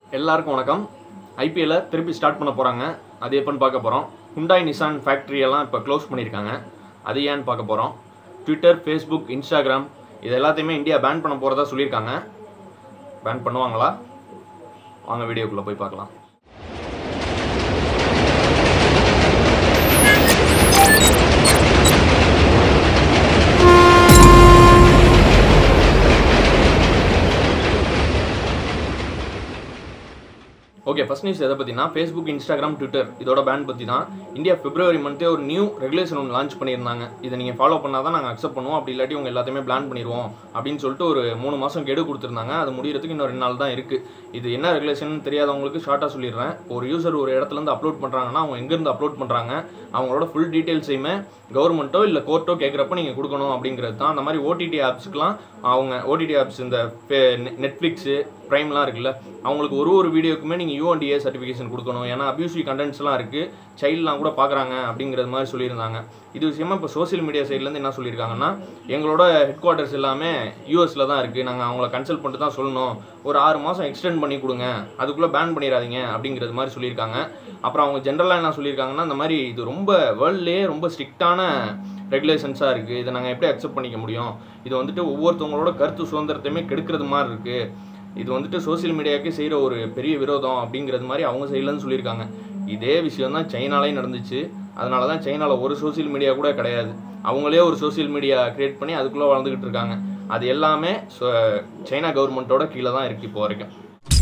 எல்லாருக்கும் வணக்கம் ஐபிஎல்ல திருப்பி ஸ்டார்ட் பண்ண போகிறாங்க அது எப்போன்னு பார்க்க போகிறோம் ஹுண்டாய் நிசான் ஃபேக்ட்ரி எல்லாம் இப்போ க்ளோஸ் பண்ணியிருக்காங்க அது ஏன்னு பார்க்க போகிறோம் ட்விட்டர் ஃபேஸ்புக் இன்ஸ்டாகிராம் இது எல்லாத்தையுமே இந்தியா பேன் பண்ண போகிறதா சொல்லியிருக்காங்க பேன் பண்ணுவாங்களா வாங்க வீடியோக்குள்ளே போய் பார்க்கலாம் ஓகே ஃபர்ஸ்ட் நியூஸ் எதை பற்றினா ஃபேஸ்புக் இன்ஸ்டாகிராம் ட்விட்டர் இதோட பேன் பற்றி தான் இந்தியா பிப்ரவரி மந்த்தே ஒரு நியூ ரெகுலேஷன் ஒன்று லான்ச் பண்ணியிருந்தாங்க இதை நீங்கள் ஃபாலோ பண்ணால் தான் நாங்கள் அக்செப்ட் பண்ணுவோம் அப்படி இல்லாட்டி உங்கள் எல்லாத்தையுமே பிளான் பண்ணிடுவோம் அப்படின்னு சொல்லிட்டு ஒரு மூணு மாதம் கெடு கொடுத்துருந்தாங்க அது முடியறதுக்கு இன்னும் ரெண்டு நாள் தான் இருக்குது இது என்ன ரெகுலேஷன் தெரியாதவங்களுக்கு ஷார்ட்டாக சொல்லிடுறேன் ஒரு யூசர் ஒரு இடத்துலேருந்து அப்லோட் பண்ணுறாங்கன்னா அவங்க எங்கேருந்து அப்லோட் பண்ணுறாங்க அவங்களோட ஃபுல் டீட்டெயில்ஸையுமே கவர்மெண்ட்டோ இல்லை கோர்ட்டோ கேட்குறப்ப நீங்கள் கொடுக்கணும் அப்படிங்கிறது தான் அந்த மாதிரி ஓடிடி ஆப்ஸ்க்குலாம் அவங்க ஓடிடி ஆப்ஸ் இந்த நெட்ஃப்ளிக்ஸு ப்ரைம்லாம் இருக்குல்ல அவங்களுக்கு ஒரு ஒரு வீடியோக்குமே நீங்கள் யூஎன்டிஏ சர்டிஃபிகேஷன் கொடுக்கணும் ஏன்னா அபியூசிவ் கண்டென்ட்ஸ்லாம் இருக்குது சைல்ட்லாம் கூட பார்க்குறாங்க அப்படிங்கிறது மாதிரி சொல்லியிருந்தாங்க இது விஷயமா இப்போ சோஷியல் மீடியா சைட்லேருந்து என்ன சொல்லியிருக்காங்கன்னா எங்களோட ஹெட் குவார்ட்டர்ஸ் எல்லாமே யூஎஸில் தான் இருக்குது நாங்கள் அவங்கள கன்சல்ட் பண்ணிட்டு தான் சொல்லணும் ஒரு ஆறு மாதம் எக்ஸ்டெண்ட் பண்ணி கொடுங்க அதுக்குள்ளே பேன் பண்ணிடாதீங்க அப்படிங்கிறது மாதிரி சொல்லியிருக்காங்க அப்புறம் அவங்க ஜென்ரலாக என்ன சொல்லியிருக்காங்கன்னா இந்த மாதிரி இது ரொம்ப வேர்ல்ட்லேயே ரொம்ப ஸ்ட்ரிக்டான ரெகுலேஷன்ஸாக இருக்குது இதை நாங்கள் எப்படி அக்செப்ட் பண்ணிக்க முடியும் இது வந்துட்டு ஒவ்வொருத்தவங்களோட கருத்து சுதந்திரத்தையுமே கெடுக்கிறது மாதிரி இருக்குது இது வந்துட்டு சோசியல் மீடியாவுக்கு செய்கிற ஒரு பெரிய விரோதம் அப்படிங்கிறது மாதிரி அவங்க சைட்லேருந்து சொல்லியிருக்காங்க இதே விஷயம் தான் சைனாலையும் நடந்துச்சு அதனால தான் சைனாவில் ஒரு சோசியல் மீடியா கூட கிடையாது அவங்களே ஒரு சோசியல் மீடியா கிரியேட் பண்ணி அதுக்குள்ளே வளர்ந்துக்கிட்டு இருக்காங்க அது எல்லாமே சைனா கவர்மெண்ட்டோட கீழே தான் இருக்குது இப்போ வரைக்கும்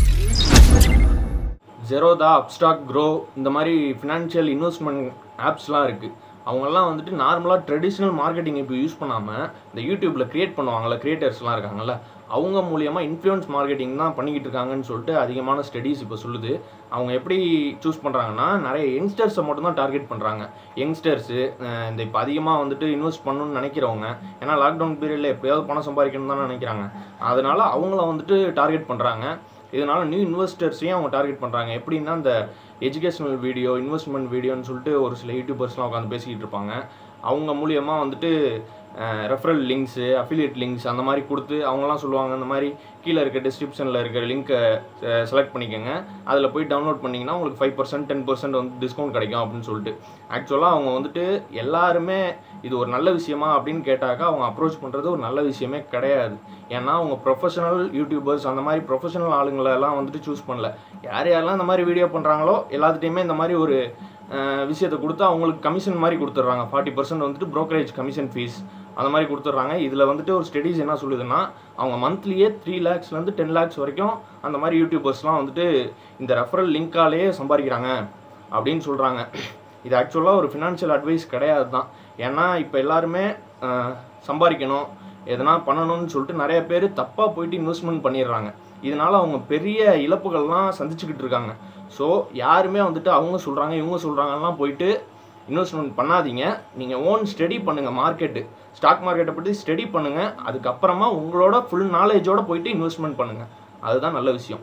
ஜெரோதா அப்ஸ்டாக் க்ரோ இந்த மாதிரி ஃபினான்ஷியல் இன்வெஸ்ட்மெண்ட் ஆப்ஸ்லாம் இருக்குது அவங்கெல்லாம் வந்துட்டு நார்மலாக ட்ரெடிஷ்னல் மார்க்கெட்டிங் இப்போ யூஸ் பண்ணாமல் இந்த யூடியூப்பில் க்ரியேட் பண்ணுவாங்கள்ல க்ரியேட்டர்ஸ்லாம் இருக்காங்கல்ல அவங்க மூலியமாக இன்ஃப்ளூயன்ஸ் மார்க்கெட்டிங் தான் பண்ணிக்கிட்டு இருக்காங்கன்னு சொல்லிட்டு அதிகமான ஸ்டடீஸ் இப்போ சொல்லுது அவங்க எப்படி சூஸ் பண்ணுறாங்கன்னா நிறைய யங்ஸ்டர்ஸை மட்டும் தான் டார்கெட் பண்ணுறாங்க யங்ஸ்டர்ஸு இந்த இப்போ அதிகமாக வந்துட்டு இன்வெஸ்ட் பண்ணணும்னு நினைக்கிறவங்க ஏன்னா லாக்டவுன் பீரியடில் எப்படியாவது பணம் சம்பாதிக்கணும் தான் நினைக்கிறாங்க அதனால் அவங்கள வந்துட்டு டார்கெட் பண்ணுறாங்க இதனால் நியூ இன்வெஸ்டர்ஸையும் அவங்க டார்கெட் பண்ணுறாங்க எப்படின்னா இந்த எஜுகேஷனல் வீடியோ இன்வெஸ்ட்மெண்ட் வீடியோன்னு சொல்லிட்டு ஒரு சில யூடியூபர்ஸ்லாம் உட்காந்து பேசிக்கிட்டு இருப்பாங்க அவங்க மூலியமாக வந்துட்டு ரெஃபரல் லிங்க்ஸு அஃபிலியேட் லிங்க்ஸ் அந்த மாதிரி கொடுத்து அவங்கலாம் சொல்லுவாங்க இந்த மாதிரி கீழே இருக்க டிஸ்கிரிப்ஷனில் இருக்கிற லிங்க்கை செலக்ட் பண்ணிக்கோங்க அதில் போய் டவுன்லோட் பண்ணிங்கன்னா உங்களுக்கு ஃபைவ் பர்சன்ட் டென் பர்சன்ட் வந்து டிஸ்கவுண்ட் கிடைக்கும் அப்படின்னு சொல்லிட்டு ஆக்சுவலாக அவங்க வந்துட்டு எல்லாருமே இது ஒரு நல்ல விஷயமா அப்படின்னு கேட்டாக்கா அவங்க அப்ரோச் பண்ணுறது ஒரு நல்ல விஷயமே கிடையாது ஏன்னா அவங்க ப்ரொஃபஷனல் யூடியூபர்ஸ் அந்த மாதிரி ப்ரொஃபஷனல் ஆளுங்களெல்லாம் வந்துட்டு சூஸ் பண்ணல யார் யாரெல்லாம் இந்த மாதிரி வீடியோ பண்ணுறாங்களோ எல்லாத்துட்டையுமே இந்த மாதிரி ஒரு விஷயத்தை கொடுத்து அவங்களுக்கு கமிஷன் மாதிரி கொடுத்துட்றாங்க ஃபார்ட்டி பர்சன்ட் வந்துட்டு ப்ரோக்கரேஜ் கமிஷன் ஃபீஸ் அந்த மாதிரி கொடுத்துட்றாங்க இதில் வந்துட்டு ஒரு ஸ்டடீஸ் என்ன சொல்லுதுன்னா அவங்க மந்த்லியே த்ரீ லேக்ஸ்லேருந்து டென் லேக்ஸ் வரைக்கும் அந்த மாதிரி யூடியூபர்ஸ்லாம் வந்துட்டு இந்த ரெஃபரல் லிங்க்காலேயே சம்பாதிக்கிறாங்க அப்படின்னு சொல்கிறாங்க இது ஆக்சுவலாக ஒரு ஃபினான்ஷியல் அட்வைஸ் கிடையாது தான் ஏன்னா இப்போ எல்லாருமே சம்பாதிக்கணும் எதனா பண்ணணும்னு சொல்லிட்டு நிறைய பேர் தப்பாக போயிட்டு இன்வெஸ்ட்மெண்ட் பண்ணிடுறாங்க இதனால் அவங்க பெரிய இழப்புகள்லாம் சந்திச்சுக்கிட்டு இருக்காங்க ஸோ யாருமே வந்துட்டு அவங்க சொல்கிறாங்க இவங்க சொல்கிறாங்கலாம் போயிட்டு இன்வெஸ்ட்மெண்ட் பண்ணாதீங்க நீங்கள் ஓன் ஸ்டடி பண்ணுங்கள் மார்க்கெட்டு ஸ்டாக் மார்க்கெட்டை பற்றி ஸ்டடி பண்ணுங்கள் அதுக்கப்புறமா உங்களோட ஃபுல் நாலேஜோட போயிட்டு இன்வெஸ்ட்மெண்ட் பண்ணுங்கள் அதுதான் நல்ல விஷயம்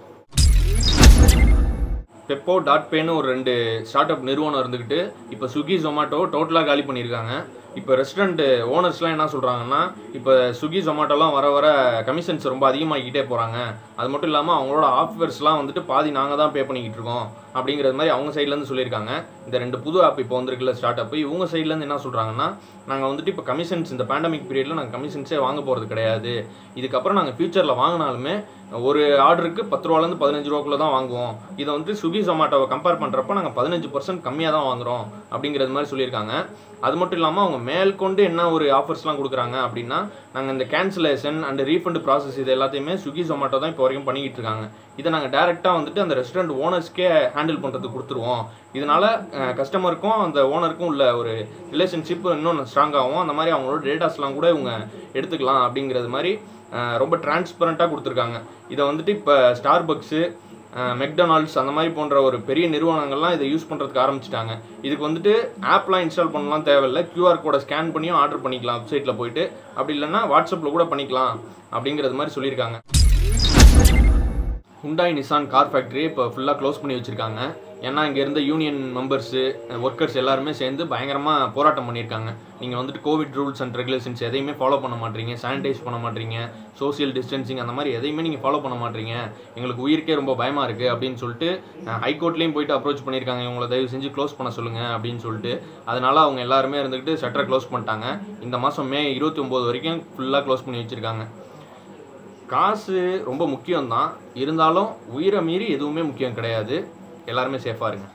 பெப்போ டாட் பேன்னு ஒரு ரெண்டு ஸ்டார்ட் அப் நிறுவனம் இருந்துக்கிட்டு இப்போ ஸ்விக்கி ஜொமேட்டோ டோட்டலாக காலி பண்ணியிருக்காங்க இப்போ ரெஸ்டாரண்ட் ஓனர்ஸ்லாம் என்ன சொல்கிறாங்கன்னா இப்போ ஸ்விக்கி ஜொமேட்டோலாம் வர வர கமிஷன்ஸ் ரொம்ப அதிகமாகிக்கிட்டே போகிறாங்க அது மட்டும் இல்லாமல் அவங்களோட ஆஃபர்ஸ்லாம் வந்துட்டு பாதி நாங்கள் தான் பே பண்ணிக்கிட்டு இருக்கோம் அப்படிங்கிறது மாதிரி அவங்க சைட்லேருந்து சொல்லியிருக்காங்க இந்த ரெண்டு புது ஆப் இப்போ வந்திருக்குல்ல ஸ்டார்ட் அப் இவங்க சைட்லேருந்து என்ன சொல்கிறாங்கன்னா நாங்கள் வந்துட்டு இப்போ கமிஷன்ஸ் இந்த பேண்டமிக் பீரியடில் நாங்கள் கமிஷன்ஸே வாங்க போகிறது கிடையாது இதுக்கப்புறம் நாங்கள் ஃபியூச்சரில் வாங்கினாலுமே ஒரு ஆர்டருக்கு பத்து ரூபாலேருந்து பதினஞ்சு ரூபாக்குள்ள தான் வாங்குவோம் இதை வந்துட்டு ஸ்விக்கி ஜொமேட்டோவை கம்பேர் பண்ணுறப்ப நாங்கள் பதினஞ்சு பர்சன்ட் கம்மியாக தான் வாங்குகிறோம் அப்படிங்கிறது மாதிரி சொல்லியிருக்காங்க அது மட்டும் இல்லாமல் அவங்க மேற்கொண்டு என்ன ஒரு ஆஃபர்ஸ்லாம் கொடுக்குறாங்க அப்படின்னா நாங்கள் இந்த கேன்சலேஷன் அண்ட் ரீஃபண்ட் ப்ராசஸ் இது எல்லாத்தையுமே ஸ்விக்கி ஜொமேட்டோ தான் இப்போ வரைக்கும் பண்ணிக்கிட்டு இருக்காங்க இதை நாங்கள் டேரெக்டாக வந்துட்டு அந்த ரெஸ்டாரண்ட் ஓனர்ஸ்க்கே ஹேண்டில் பண்ணுறதுக்கு கொடுத்துருவோம் இதனால் கஸ்டமருக்கும் அந்த ஓனருக்கும் உள்ள ஒரு ரிலேஷன்ஷிப் இன்னும் ஸ்ட்ராங் ஆகும் அந்த மாதிரி அவங்களோட டேட்டாஸ்லாம் கூட இவங்க எடுத்துக்கலாம் அப்படிங்கிறது மாதிரி ரொம்ப டிரான்ஸ்பரண்ட்டாக கொடுத்துருக்காங்க இதை வந்துட்டு இப்போ ஸ்டார் பக்ஸு மெக்டொனால்ட்ஸ் அந்த மாதிரி போன்ற ஒரு பெரிய நிறுவனங்கள்லாம் இதை யூஸ் பண்ணுறதுக்கு ஆரம்பிச்சிட்டாங்க இதுக்கு வந்துட்டு ஆப்லாம் இன்ஸ்டால் பண்ணலாம் தேவையில்லை கியூஆர் கோடை ஸ்கேன் பண்ணியும் ஆர்டர் பண்ணிக்கலாம் வெப்சைட்டில் போயிட்டு அப்படி இல்லைன்னா வாட்ஸ்அப்பில் கூட பண்ணிக்கலாம் அப்படிங்கிறது மாதிரி சொல்லியிருக்காங்க ஹுண்டாய் நிசான் கார் ஃபேக்ட்ரி இப்போ ஃபுல்லாக க்ளோஸ் பண்ணி வச்சுருக்காங்க ஏன்னா இங்கே இருந்த யூனியன் மெம்பர்ஸு ஒர்க்கர்ஸ் எல்லாருமே சேர்ந்து பயங்கரமாக போராட்டம் பண்ணியிருக்காங்க நீங்கள் வந்துட்டு கோவிட் ரூல்ஸ் அண்ட் ரெகுலேஷன்ஸ் எதையுமே ஃபாலோ பண்ண மாட்டீங்க சானிடைஸ் பண்ண மாட்டீங்க சோஷியல் டிஸ்டன்சிங் அந்த மாதிரி எதையுமே நீங்கள் ஃபாலோ பண்ண மாட்டீங்க எங்களுக்கு உயிருக்கே ரொம்ப பயமாக இருக்குது அப்படின்னு சொல்லிட்டு ஹைகோர்ட்லேயும் போயிட்டு அப்ரோச் பண்ணியிருக்காங்க இவங்களை தயவு செஞ்சு க்ளோஸ் பண்ண சொல்லுங்கள் அப்படின்னு சொல்லிட்டு அதனால் அவங்க எல்லாருமே இருந்துக்கிட்டு ஷட்டரை க்ளோஸ் பண்ணிட்டாங்க இந்த மாதம் மே இருபத்தி ஒம்பது வரைக்கும் ஃபுல்லாக க்ளோஸ் பண்ணி வச்சுருக்காங்க காசு ரொம்ப முக்கியம்தான் இருந்தாலும் உயிரை மீறி எதுவுமே முக்கியம் கிடையாது எல்லாருமே சேஃபாக இருங்க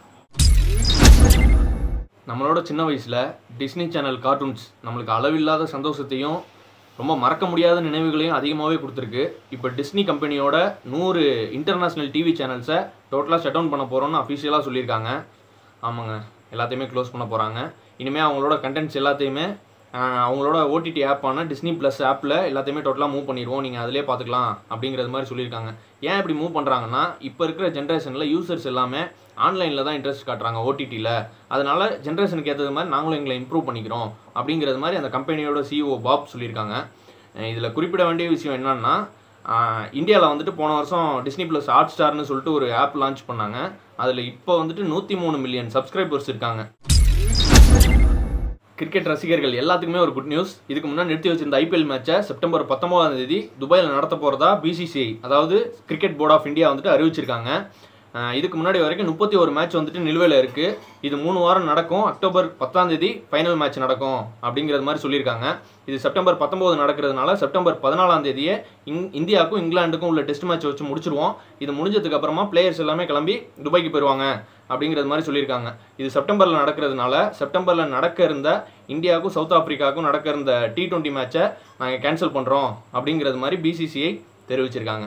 நம்மளோட சின்ன வயசில் டிஸ்னி சேனல் கார்ட்டூன்ஸ் நம்மளுக்கு அளவில்லாத சந்தோஷத்தையும் ரொம்ப மறக்க முடியாத நினைவுகளையும் அதிகமாகவே கொடுத்துருக்கு இப்போ டிஸ்னி கம்பெனியோட நூறு இன்டர்நேஷ்னல் டிவி சேனல்ஸை டோட்டலாக ஷட் டவுன் பண்ண போகிறோம்னு அஃபிஷியலாக சொல்லியிருக்காங்க ஆமாங்க எல்லாத்தையுமே க்ளோஸ் பண்ண போகிறாங்க இனிமேல் அவங்களோட கண்டென்ட்ஸ் எல்லாத்தையுமே ஆஹ், அவங்களோட ஓடிடி ஆப்பான டிஸ்னி ப்ளஸ் ஆப்பில் எல்லாத்தையுமே டோட்டலாக மூவ் பண்ணிடுவோம் நீங்கள் அதிலே பார்த்துக்கலாம் அப்படிங்கிறது மாதிரி சொல்லியிருக்காங்க ஏன் இப்படி மூவ் பண்ணுறாங்கன்னா இப்போ இருக்கிற ஜென்ரேஷனில் யூசர்ஸ் எல்லாமே ஆன்லைனில் தான் இன்ட்ரெஸ்ட் காட்டுறாங்க ஓடிடியில் அதனால ஜென்ரேஷனுக்கு ஏற்றது மாதிரி நாங்களும் எங்களை இம்ப்ரூவ் பண்ணிக்கிறோம் அப்படிங்கிறது மாதிரி அந்த கம்பெனியோட சிஇஓ பாப் சொல்லியிருக்காங்க இதில் குறிப்பிட வேண்டிய விஷயம் என்னன்னா இந்தியாவில் வந்துட்டு போன வருஷம் டிஸ்னி ப்ளஸ் ஹாட் ஸ்டார்னு சொல்லிட்டு ஒரு ஆப் லான்ச் பண்ணாங்க அதில் இப்போ வந்துட்டு நூற்றி மூணு மில்லியன் சப்ஸ்கிரைபர்ஸ் இருக்காங்க கிரிக்கெட் ரசிகர்கள் எல்லாத்துக்குமே ஒரு குட் நியூஸ் இதுக்கு முன்னாடி நிறுத்தி வச்சிருந்த ஐபிஎல் மேட்சை செப்டம்பர் பத்தொன்பதாம் தேதி துபாயில் நடத்த போகிறதா பிசிசிஐ அதாவது கிரிக்கெட் போர்ட் ஆஃப் இந்தியா வந்துட்டு அறிவிச்சிருக்காங்க அஹ் இதுக்கு முன்னாடி வரைக்கும் முப்பத்தி ஒரு மேட்ச் வந்துட்டு நிலுவையில் இருக்குது இது மூணு வாரம் நடக்கும் அக்டோபர் பத்தாம் தேதி ஃபைனல் மேட்ச் நடக்கும் அப்படிங்கிறது மாதிரி சொல்லியிருக்காங்க இது செப்டம்பர் பத்தொம்போது நடக்கிறதுனால செப்டம்பர் பதினாலாம் தேதியே இங் இந்தியாவுக்கும் இங்கிலாந்துக்கும் உள்ள டெஸ்ட் மேட்ச் வச்சு முடிச்சிருவோம் இது முடிஞ்சதுக்கு அப்புறமா பிளேயர்ஸ் எல்லாமே கிளம்பி துபாய்க்கு போயிடுவாங்க அப்படிங்கிறது மாதிரி சொல்லியிருக்காங்க இது செப்டம்பரில் நடக்கிறதுனால செப்டம்பரில் நடக்க இருந்த இந்தியாவுக்கும் சவுத் ஆப்பிரிக்காவுக்கும் நடக்க இருந்த டி டுவெண்ட்டி மேட்சை நாங்கள் கேன்சல் பண்ணுறோம் அப்படிங்கிறது மாதிரி பிசிசிஐ தெரிவிச்சிருக்காங்க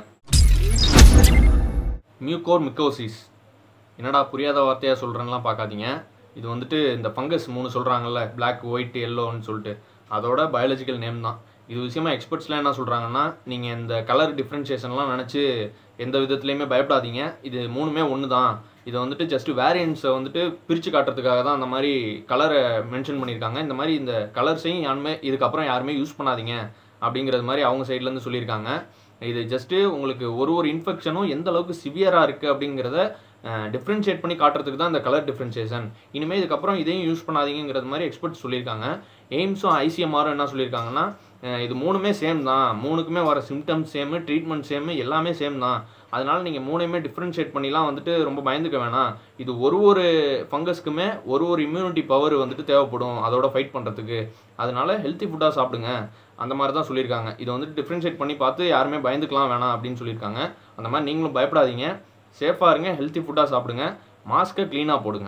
மியூகோர் மிக்கோசிஸ் என்னடா புரியாத வார்த்தையாக சொல்கிறேன்லாம் பார்க்காதீங்க இது வந்துட்டு இந்த ஃபங்கஸ் மூணு சொல்கிறாங்கல்ல Black ஒயிட் எல்லோன்னு சொல்லிட்டு அதோட பயாலஜிக்கல் நேம் தான் இது விஷயமா எக்ஸ்பர்ட்ஸ்லாம் என்ன சொல்கிறாங்கன்னா நீங்கள் இந்த கலர் டிஃப்ரென்ஷியேஷன்லாம் நினச்சி எந்த விதத்துலையுமே பயப்படாதீங்க இது மூணுமே ஒன்று தான் இதை வந்துட்டு ஜஸ்ட் வேரியன்ஸை வந்துட்டு பிரித்து காட்டுறதுக்காக தான் அந்த மாதிரி கலரை மென்ஷன் பண்ணியிருக்காங்க இந்த மாதிரி இந்த கலர்ஸையும் யாருமே இதுக்கப்புறம் யாருமே யூஸ் பண்ணாதீங்க அப்படிங்கிறது மாதிரி அவங்க சைட்லேருந்து சொல்லியிருக்காங்க இது ஜஸ்ட்டு உங்களுக்கு ஒரு ஒரு இன்ஃபெக்ஷனும் எந்த அளவுக்கு சிவியராக இருக்குது அப்படிங்கிறத டிஃப்ரென்ஷியேட் பண்ணி காட்டுறதுக்கு தான் இந்த கலர் டிஃப்ரென்ஷியேஷன் இனிமேல் இதுக்கப்புறம் இதையும் யூஸ் பண்ணாதீங்கிறது மாதிரி எக்ஸ்பர்ட்ஸ் சொல்லியிருக்காங்க எய்ம்ஸும் ஐசிஎம்ஆரும் என்ன சொல்லியிருக்காங்கன்னா அஹ் இது மூணுமே சேம் தான் மூணுக்குமே வர சிம்டம்ஸ் சேமு ட்ரீட்மெண்ட் சேமு எல்லாமே சேம் தான் அதனால நீங்கள் மூணையுமே டிஃப்ரென்ஷியேட் பண்ணிலாம் வந்துட்டு ரொம்ப பயந்துக்க வேணாம் இது ஒரு ஒரு ஃபங்கஸ்க்குமே ஒரு ஒரு இம்யூனிட்டி பவர் வந்துட்டு தேவைப்படும் அதோட ஃபைட் பண்ணுறதுக்கு அதனால ஹெல்த்தி ஃபுட்டாக சாப்பிடுங்க அந்த மாதிரி தான் சொல்லியிருக்காங்க இதை வந்துட்டு டிஃப்ரென்ஷியேட் பண்ணி பார்த்து யாருமே பயந்துக்கலாம் வேணாம் அப்படின்னு சொல்லியிருக்காங்க அந்த மாதிரி நீங்களும் பயப்படாதீங்க சேஃபாக இருங்க ஹெல்த்தி ஃபுட்டாக சாப்பிடுங்க மாஸ்க்கை க்ளீனாக போடுங்க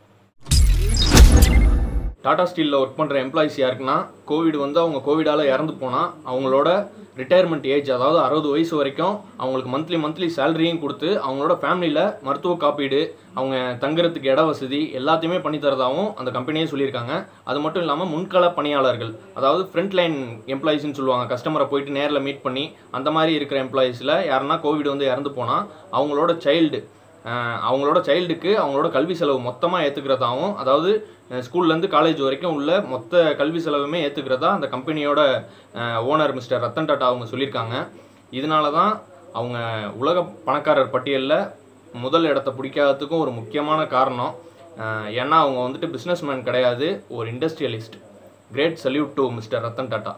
டாடா ஸ்டீலில் ஒர்க் பண்ணுற எம்ப்ளாயிஸ் யாருக்குன்னா கோவிட் வந்து அவங்க கோவிடால் இறந்து போனால் அவங்களோட ரிட்டையர்மெண்ட் ஏஜ் அதாவது அறுபது வயசு வரைக்கும் அவங்களுக்கு மந்த்லி மந்த்லி சேலரியும் கொடுத்து அவங்களோட ஃபேமிலியில் மருத்துவ காப்பீடு அவங்க தங்குறதுக்கு இட வசதி எல்லாத்தையுமே பண்ணி தரதாகவும் அந்த கம்பெனியே சொல்லியிருக்காங்க அது மட்டும் இல்லாமல் முன்கள பணியாளர்கள் அதாவது ஃப்ரண்ட் லைன் எம்ப்ளாயிஸ்னு சொல்லுவாங்க கஸ்டமரை போயிட்டு நேரில் மீட் பண்ணி அந்த மாதிரி இருக்கிற எம்ப்ளாயிஸில் யாருன்னா கோவிட் வந்து இறந்து போனால் அவங்களோட சைல்டு அஹ் அவங்களோட சைல்டுக்கு அவங்களோட கல்வி செலவு மொத்தமாக ஏற்றுக்கிறதாவும் அதாவது அஹ் ஸ்கூல்லேருந்து காலேஜ் வரைக்கும் உள்ள மொத்த கல்வி செலவுமே ஏற்றுக்கிறதா அந்த கம்பெனியோட ஓனர் மிஸ்டர் ரத்தன் டாட்டா அவங்க சொல்லியிருக்காங்க இதனால தான் அவங்க உலக பணக்காரர் பட்டியலில் முதல் இடத்த பிடிக்காததுக்கும் ஒரு முக்கியமான காரணம் அஹ் ஏன்னா அவங்க வந்துட்டு பிஸ்னஸ்மேன் கிடையாது ஒரு industrialist great salute to mister Ratan Tata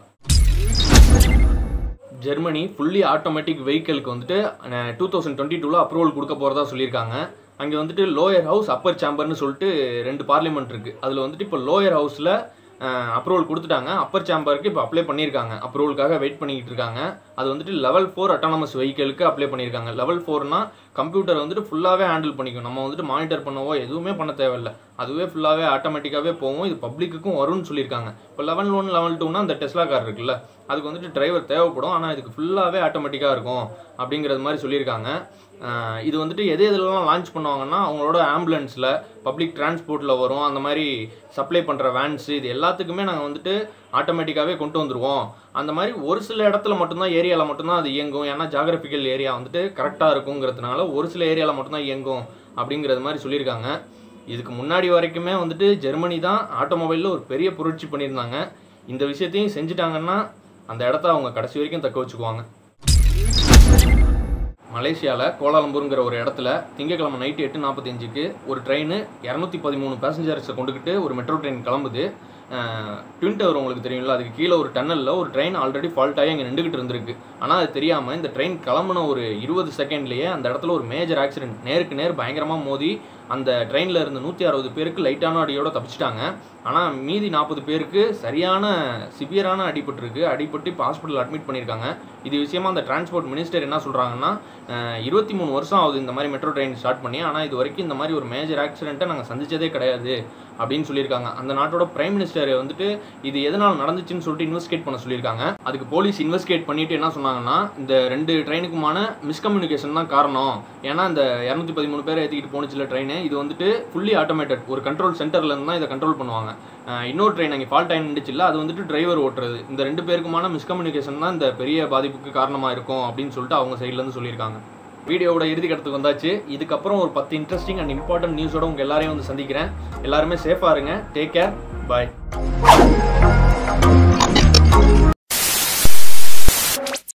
Germany fully automatic வெஹிக்கிளுக்கு வந்துட்டு டூ தௌசண்ட் டுவெண்ட்டி டூவில் அப்ரூவல் கொடுக்க போகிறதா சொல்லியிருக்காங்க அங்கே வந்துட்டு லோயர் ஹவுஸ் அப்பர் சேம்பர்னு சொல்லிட்டு ரெண்டு பார்லிமெண்ட் இருக்குது அதில் வந்துட்டு இப்போ லோயர் ஹவுஸில் அப்ரூவல் கொடுத்துட்டாங்க அப்பர் சேம்பருக்கு இப்போ அப்ளை பண்ணியிருக்காங்க அப்ரூவலுக்காக வெயிட் பண்ணிக்கிட்டு இருக்காங்க அது வந்துட்டு level four autonomous vehicle apply பண்ணியிருக்காங்க லெவல் ஃபோர்னா கம்ப்யூட்டர் வந்துட்டு ஃபுல்லாகவே ஹேண்டில் பண்ணிக்கும் நம்ம வந்துட்டு மானிட்டர் பண்ணவோ எதுவுமே பண்ண தேவையில்ல அதுவே ஃபுல்லாகவே ஆட்டோமேட்டிக்காகவே போகும் இது பப்ளிக்குக்கும் வரும்னு சொல்லியிருக்காங்க இப்போ லெவல் ஒன் லெவல் டூனா அந்த டெஸ்லா கார் இருக்குல்ல அதுக்கு வந்துட்டு டிரைவர் தேவைப்படும் ஆனால் இதுக்கு ஃபுல்லாகவே ஆட்டோமேட்டிக்காக இருக்கும் அப்படிங்கிறது மாதிரி சொல்லியிருக்காங்க ஆஹ் இது வந்துட்டு எது எதுலலாம் லான்ச் பண்ணுவாங்கன்னா அவங்களோட ஆம்புலன்ஸில் பப்ளிக் டிரான்ஸ்போர்ட்டில் வரும் அந்த மாதிரி சப்ளை பண்ணுற வேன்ஸ் இது எல்லாத்துக்குமே நாங்கள் வந்துட்டு ஆட்டோமேட்டிக்காகவே கொண்டு வந்துருவோம் அந்த மாதிரி ஒரு சில இடத்துல மட்டும்தான் ஏரியாவில் மட்டும்தான் அது இயங்கும் ஏன்னா ஜாகிரபிக்கல் ஏரியா வந்துட்டு கரெக்டாக இருக்குங்கிறதுனால ஒரு சில ஏரியாவில் மட்டும்தான் இயங்கும் அப்படிங்கிறது மாதிரி சொல்லியிருக்காங்க இதுக்கு முன்னாடி வரைக்குமே வந்துட்டு ஜெர்மனி தான் ஆட்டோமொபைலில் ஒரு பெரிய புரட்சி பண்ணியிருந்தாங்க இந்த விஷயத்தையும் செஞ்சுட்டாங்கன்னா அந்த இடத்த அவங்க கடைசி வரைக்கும் தக்க வச்சுக்குவாங்க மலேசியாவில் கோலாலம்பூருங்கிற ஒரு இடத்துல திங்கக்கிழமை நைட்டு எட்டு நாற்பத்தஞ்சுக்கு ஒரு ட்ரெயின் இரநூத்தி பதிமூணு பேசஞ்சர்ஸை கொண்டுக்கிட்டு ஒரு மெட்ரோ ட்ரெயின் கிளம்புது ட்வின் டவர் உங்களுக்கு தெரியும்ல அதுக்கு கீழே ஒரு டன்னலில் ஒரு ட்ரெயின் ஆல்ரெடி ஃபால்ட் ஆகி அங்கே நின்றுக்கிட்டு இருந்திருக்கு ஆனால் அது தெரியாமல் இந்த ட்ரெயின் கிளம்புன ஒரு இருபது செகண்ட்லேயே அந்த இடத்துல ஒரு மேஜர் ஆக்சிடென்ட் நேருக்கு நேர் பயங்கரமாக மோதி அந்த ட்ரெயினில் இருந்த நூற்றி அறுபது பேருக்கு லைட்டான அடியோட தப்பிச்சிட்டாங்க ஆனால் மீதி நாற்பது பேருக்கு சரியான சிவியரான அடிபட்டிருக்கு அடிபட்டு இப்போ ஹாஸ்பிட்டல் அட்மிட் பண்ணியிருக்காங்க இது விஷயமா அந்த டிரான்ஸ்போர்ட் மினிஸ்டர் என்ன சொல்கிறாங்கன்னா இருபத்தி மூணு வருஷம் ஆகுது இந்த மாதிரி மெட்ரோ ட்ரெயின் ஸ்டார்ட் பண்ணி ஆனால் இது வரைக்கும் இந்த மாதிரி ஒரு மேஜர் ஆக்சிடென்ட்டை நாங்கள் சந்திச்சதே கிடையாது அப்படின்னு சொல்லியிருக்காங்க அந்த நாட்டோட பிரைம் மினிஸ்டர் வந்துட்டு இது எதனால் நடந்துச்சுன்னு சொல்லிட்டு இன்வெஸ்டிகேட் பண்ண சொல்லியிருக்காங்க அதுக்கு போலீஸ் இன்வெஸ்டிகேட் பண்ணிட்டு என்ன சொன்னாங்கன்னா இந்த ரெண்டு ட்ரெயினுக்குமான மிஸ்கம்யூனிகேஷன் தான் காரணம் ஏன்னா இந்த இரநூத்தி பதிமூணு பேரை ஏற்றிக்கிட்டு போணுச்சுல ட்ரெயின் இது வந்துட்டு ஃபுல்லி ஆட்டோமேட்டட் ஒரு கண்ட்ரோல் சென்டர்ல இருந்து தான் இதை கண்ட்ரோல் பண்ணுவாங்க அஹ் இன்னொரு ட்ரெயின் அங்கே ஃபால்ட் ஆகி நின்றுச்சுல அது வந்துட்டு டிரைவர் ஓட்டுறது இந்த ரெண்டு பேருக்குமான மிஸ்கம்யூனிகேஷன் தான் இந்த பெரிய பாதிப்புக்கு காரணமாக இருக்கும் அப்படின்னு சொல்லிட்டு அவங்க சைட்லேருந்து சொல்லியிருக்காங்க வீடியோவோட இறுதி கட்டத்துக்கு வந்தாச்சு இதுக்கப்புறம் ஒரு பத்து இன்ட்ரெஸ்டிங் அண்ட் இம்பார்ட்டன்ட் நியூஸோட உங்கள் எல்லாரையும் வந்து சந்திக்கிறேன் எல்லாருமே சேஃபாக இருங்க டேக் கேர் பாய்